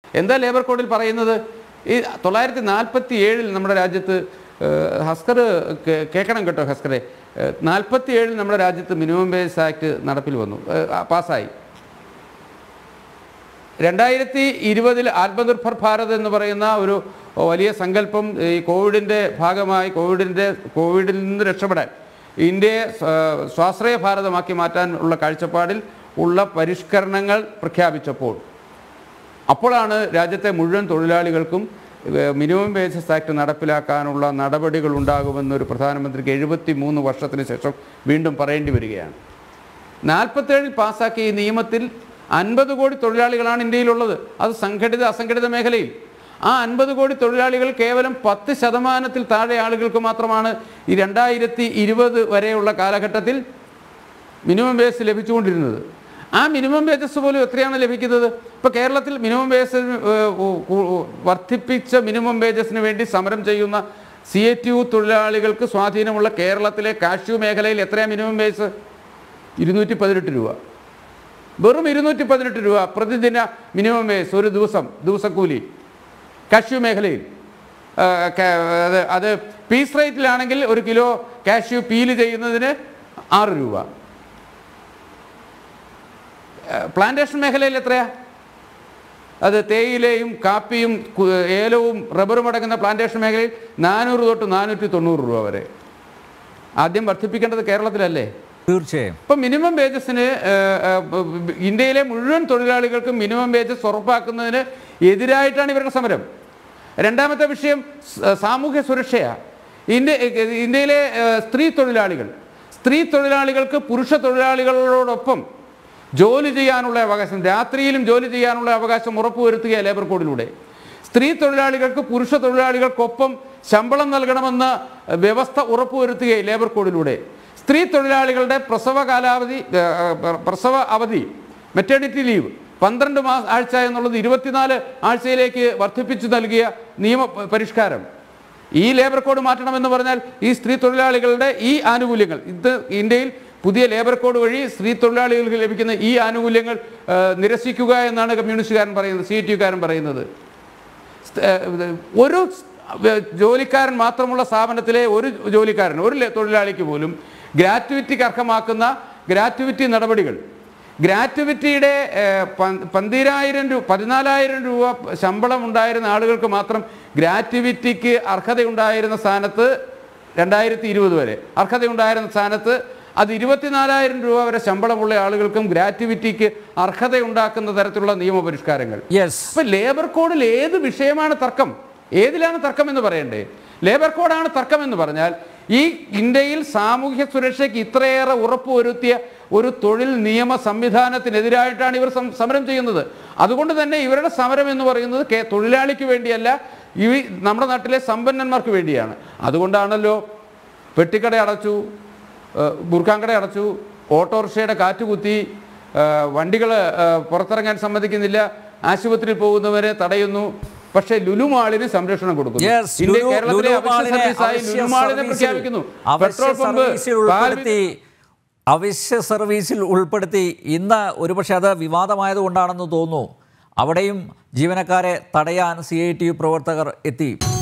എന്താ ലേബർ കോഡിൽ പറയുന്നത് ഈ തൊള്ളായിരത്തി നാൽപ്പത്തി ഏഴിൽ നമ്മുടെ രാജ്യത്ത് ഏഹ്, ഹസ്കർ കേ- കേൾക്കണം കേട്ടോ ഹസ്കറെ നാൽപ്പത്തി ഏഴിൽ നമ്മുടെ രാജ്യത്ത് മിനിമം വേജ് ആക്ട് നടപ്പിൽ വന്നു ഏഹ്, ആ, പാസ്സായി രണ്ടായിരത്തി ഇരുപതിൽ ആത്മനിർഭർ ഭാരത് എന്ന് പറയുന്ന ഒരു വലിയ സങ്കല്പം ഈ കോവിഡിൻ്റെ ഭാഗമായി കോവിഡിൻ്റെ കോവിഡിൽ നിന്ന് രക്ഷപ്പെടാൻ ഇന്ത്യയെ സ്വ- സ്വാശ്രയ ഭാരതമാക്കി മാറ്റാൻ ഉള്ള കാഴ്ചപ്പാടിൽ ഉള്ള പരിഷ്കരണങ്ങൾ പ്രഖ്യാപിച്ചപ്പോൾ അപ്പോഴാണ് രാജ്യത്തെ മുഴുവൻ തൊഴിലാളികൾക്കും ഏഹ്, മിനിമം വേജസ് ആക്ട് നടപ്പിലാക്കാനുള്ള നടപടികൾ ഉണ്ടാകുമെന്നൊരു പ്രധാനമന്ത്രിക്ക് എഴുപത്തി മൂന്ന് വർഷത്തിന് ശേഷം വീണ്ടും പറയേണ്ടി വരികയാണ് നാൽപ്പത്തേഴിൽ പാസ്സാക്കിയ ഈ നിയമത്തിൽ അൻപത് കോടി തൊഴിലാളികളാണ് ഇന്ത്യയിലുള്ളത് അത് സംഘടിത അസംഘടിത മേഖലയിൽ ആ അൻപത് കോടി തൊഴിലാളികൾ കേവലം പത്ത് ശതമാനത്തിൽ താഴെ ആളുകൾക്ക് മാത്രമാണ് ഈ രണ്ടായിരത്തി ഇരുപത് വരെയുള്ള കാലഘട്ടത്തിൽ മിനിമം വേജസ് ലഭിച്ചുകൊണ്ടിരുന്നത് ആ മിനിമം വേജസ് പോലും എത്രയാണ് ലഭിക്കുന്നത് ഇപ്പോൾ കേരളത്തിൽ മിനിമം വേജസ് വർദ്ധിപ്പിച്ച മിനിമം വേജസിന് വേണ്ടി സമരം ചെയ്യുന്ന സി എ ടി യു തൊഴിലാളികൾക്ക് സ്വാധീനമുള്ള കേരളത്തിലെ കാഷ്യൂ മേഖലയിൽ എത്രയാണ് മിനിമം വേജസ് ഇരുന്നൂറ്റി പതിനെട്ട് രൂപ വെറും ഇരുന്നൂറ്റി പതിനെട്ട് രൂപ പ്രതിദിന മിനിമം വേജസ് ഒരു ദിവസം ദിവസക്കൂലി കാഷ്യൂ മേഖലയിൽ ആ, ക- അത് അത് പീസ് റേറ്റിലാണെങ്കിൽ ഒരു കിലോ കാഷ്യൂ പീല് ചെയ്യുന്നതിന് ആറ് രൂപ ആ, പ്ലാന്റേഷൻ മേഖലയിൽ എത്രയാ അത് തേയിലയും കാപ്പിയും കു- ഏലവും റബ്ബറും അടങ്ങുന്ന പ്ലാന്റേഷൻ മേഖലയിൽ നാനൂറ് തൊട്ട് നാനൂറ്റി തൊണ്ണൂറ് രൂപ വരെ ആദ്യം വർദ്ധിപ്പിക്കേണ്ടത് കേരളത്തിലല്ലേ തീർച്ചയായും ഇപ്പം മിനിമം വേജസിന് ഇന്ത്യയിലെ മുഴുവൻ തൊഴിലാളികൾക്കും മിനിമം വേജസ് ഉറപ്പാക്കുന്നതിന് എതിരായിട്ടാണ് ഇവരുടെ സമരം രണ്ടാമത്തെ വിഷയം സ- സാമൂഹ്യ സുരക്ഷയാണ് ഇന്ത്യ ഇന്ത്യയിലെ ഏഹ്, സ്ത്രീ തൊഴിലാളികൾ സ്ത്രീ തൊഴിലാളികൾക്ക് പുരുഷ തൊഴിലാളികളോടൊപ്പം ജോലി ചെയ്യാനുള്ള അവകാശം രാത്രിയിലും ജോലി ചെയ്യാനുള്ള അവകാശം ഉറപ്പുവരുത്തുക ലേബർ കോഡിലൂടെ സ്ത്രീ തൊഴിലാളികൾക്ക് പുരുഷ തൊഴിലാളികൾക്കൊപ്പം ശമ്പളം നൽകണമെന്ന വ്യവസ്ഥ ഉറപ്പുവരുത്തുകയും ലേബർ കോഡിലൂടെ സ്ത്രീ തൊഴിലാളികളുടെ പ്രസവ കാലാവധി ഏ, ഏ, പ്രസവ അവധി മെറ്റേണിറ്റി ലീവ് പന്ത്രണ്ട് മാസ ആഴ്ച എന്നുള്ളത് ഇരുപത്തിനാല് ആഴ്ചയിലേക്ക് വർദ്ധിപ്പിച്ചു നൽകിയ നിയമ പ- പരിഷ്കാരം ഈ ലേബർ കോഡ് മാറ്റണമെന്ന് പറഞ്ഞാൽ ഈ സ്ത്രീ തൊഴിലാളികളുടെ ഈ ആനുകൂല്യങ്ങൾ ഇത് ഇന്ത്യയിൽ പുതിയ ലേബർ കോഡ് വഴി സ്ത്രീ തൊഴിലാളികൾക്ക് ലഭിക്കുന്ന ഈ ആനുകൂല്യങ്ങൾ ഏ, നിരസിക്കുക എന്നാണ് കമ്മ്യൂണിസ്റ്റുകാരൻ പറയുന്നത് സി ടി യുക്കാരൻ പറയുന്നത് സ്- ഏഹ് ഒരു സ്- വ- ജോലിക്കാരൻ മാത്രമുള്ള സ്ഥാപനത്തിലെ ഒരു ജോലിക്കാരൻ ഒരു ലെ- തൊഴിലാളിക്ക് പോലും ഗ്രാറ്റുവിറ്റിക്ക് അർഹമാക്കുന്ന ഗ്രാറ്റുവിറ്റി നടപടികൾ ഗ്രാറ്റുവിറ്റിയുടെ ഏഹ്, പ- പന്തിരായിരം രൂപ പതിനാലായിരം രൂപ ശമ്പളം ഉണ്ടായിരുന്ന ആളുകൾക്ക് മാത്രം ഗ്രാറ്റുവിറ്റിക്ക് അർഹതയുണ്ടായിരുന്ന സ്ഥാനത്ത് രണ്ടായിരത്തി ഇരുപത് വരെ അർഹതയുണ്ടായിരുന്ന സ്ഥാനത്ത് അത് ഇരുപത്തിനാലായിരം രൂപ വരെ ശമ്പളമുള്ള ആളുകൾക്കും ഗ്രാറ്റുവിറ്റിക്ക് അർഹതയുണ്ടാക്കുന്ന തരത്തിലുള്ള നിയമപരിഷ്കാരങ്ങൾ യെസ് അപ്പൊ ലേബർ കോഡിൽ ഏത് വിഷയമാണ് തർക്കം ഏതിലാണ് തർക്കം എന്ന് പറയണ്ടേ ലേബർ കോഡാണ് തർക്കം എന്ന് പറഞ്ഞാൽ ഈ ഇന്ത്യയിൽ സാമൂഹ്യ സുരക്ഷയ്ക്ക് ഇത്രയേറെ ഉറപ്പുവരുത്തിയ ഒരു തൊഴിൽ നിയമ സംവിധാനത്തിനെതിരായിട്ടാണ് ഇവർ സം- സമരം ചെയ്യുന്നത് അതുകൊണ്ട് തന്നെ ഇവരുടെ സമരം എന്ന് പറയുന്നത് കേ- തൊഴിലാളിക്ക് വേണ്ടിയല്ല ഈ നമ്മുടെ നാട്ടിലെ സമ്പന്നന്മാർക്ക് വേണ്ടിയാണ് അതുകൊണ്ടാണല്ലോ പെട്ടിക്കട അടച്ചു ഏഹ് ബുർഖാങ്കട അടച്ചു ഓട്ടോറിക്ഷയുടെ കാറ്റുകുത്തി വണ്ടികൾ പുറത്തിറങ്ങാൻ സമ്മതിക്കുന്നില്ല ആശുപത്രിയിൽ പോകുന്നവരെ തടയുന്നു പക്ഷേ ലുലു മാളിന് സംരക്ഷണം കൊടുക്കുന്നു Yes, ഇന്ത്യ ലുലു- കേരളത്തിലെ ലുലു അവശ്യ മാളിനെ സർവീസായി അവശ്യ ലുലു മാളിനെ സർവീസിൽ- പ്രഖ്യാപിക്കുന്നു അവശ്യ പെട്രോൾ പമ്പ് സർവീസിൽ പാൽ ഉൾപ്പെടുത്തി അവശ്യ സർവീസിൽ ഉൾപ്പെടുത്തി ഇന്ന് ഒരുപക്ഷെ അത് വിവാദമായതുകൊണ്ടാണെന്ന് തോന്നുന്നു അവിടെയും ജീവനക്കാരെ തടയാൻ സി ഐ ടി യു പ്രവർത്തകർ എത്തി